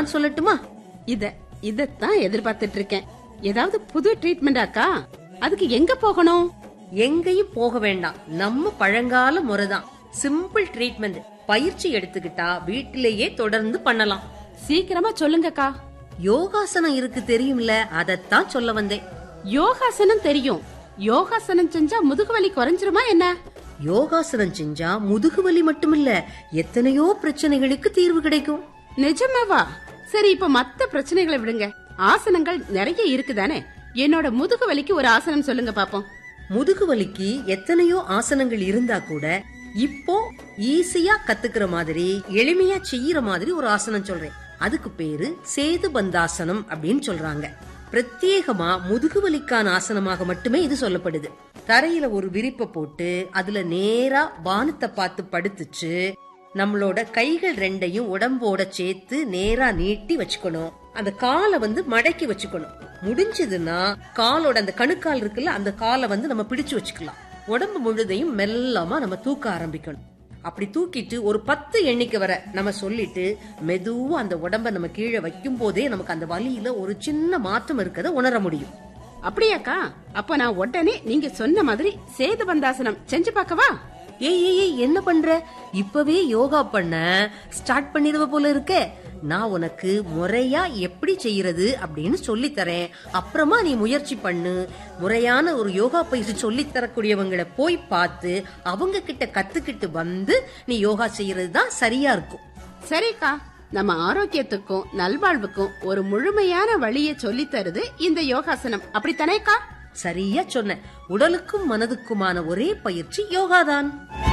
நான் சொல்லட்டுமா இத இதத்தான் எதிர்பார்த்துட்டு இருக்கேன் ஏதாவது புது ட்ரீட்மெண்டாக்கா அதுக்கு எங்க போகணும் எங்கேயும் போக வேண்டாம் நம்ம பழங்கால முறைதான் சிம்பிள் ட்ரீட்மெண்ட் பயிற்சி எடுத்துக்கிட்டா வீட்டிலேயே தொடர்ந்து பண்ணலாம் சீக்கிரமா சொல்லுங்கக்கா யோகாசனம் இருக்கு தெரியும்ல அதத்தான் சொல்ல வந்தேன் யோகாசனம் தெரியும் யோகாசனம் செஞ்சா முதுகு வலி குறைஞ்சிருமா என்ன யோகாசனம் செஞ்சா முதுகு வலி மட்டுமில்ல எத்தனையோ பிரச்சனைகளுக்கு தீர்வு கிடைக்கும் நிஜமாவா சரி இப்ப மத்த பிரச்சனைகளை விடுங்க ஆசனங்கள் நிறைய இருக்குதானே என்னோட முதுகு வலிக்கு ஒரு ஆசனம் சொல்லுங்க பாப்போம் முதுகு வலிக்கு எத்தனையோ ஆசனங்கள் இருந்தா கூட இப்போ ஈஸியா கத்துக்கிற மாதிரி எளிமையா செய்யற மாதிரி ஒரு ஆசனம் சொல்றேன் அதுக்கு பேரு சேது பந்தாசனம் அப்படின்னு சொல்றாங்க பிரத்யேகமா முதுகு வலிக்கான ஆசனமாக மட்டுமே இது சொல்லப்படுது தரையில ஒரு விரிப்பை போட்டு அதுல நேரா வானத்தை பார்த்து படுத்துச்சு நம்மளோட கைகள் ரெண்டையும் உடம்போட சேர்த்து நேரா நீட்டி வச்சுக்கணும் அந்த காலை வந்து மடக்கி வச்சுக்கணும் முடிஞ்சதுன்னா காலோட அந்த கணுக்கால் இருக்குல்ல அந்த காலை வந்து நம்ம பிடிச்சு வச்சுக்கலாம் உடம்பு முழுதையும் மெல்லமா நம்ம தூக்க ஆரம்பிக்கணும் அப்படி தூக்கிட்டு ஒரு பத்து எண்ணிக்கை வர நம்ம சொல்லிட்டு மெதுவா அந்த உடம்ப நம்ம கீழே வைக்கும் போதே நமக்கு அந்த வலியில ஒரு சின்ன மாற்றம் இருக்கத உணர முடியும் அப்படியாக்கா அப்ப நான் உடனே நீங்க சொன்ன மாதிரி சேது பந்தாசனம் செஞ்சு பார்க்கவா ஏய் ஏய் ஏய் என்ன பண்ற இப்பவே யோகா பண்ண ஸ்டார்ட் பண்ணிடுவ போல இருக்கே நான் உனக்கு முறையா எப்படி செய்யறது அப்படின்னு சொல்லி தரேன் அப்புறமா நீ முயற்சி பண்ணு முறையான ஒரு யோகா பயிற்சி சொல்லி தரக்கூடியவங்களை போய் பார்த்து அவங்க கிட்ட கத்துக்கிட்டு வந்து நீ யோகா செய்யறது தான் சரியா இருக்கும் சரிக்கா நம்ம ஆரோக்கியத்துக்கும் நல்வாழ்வுக்கும் ஒரு முழுமையான வழியை சொல்லி தருது இந்த யோகாசனம் அப்படித்தானேக்கா சரியா சொன்ன உடலுக்கும் மனதுக்குமான ஒரே பயிற்சி யோகாதான்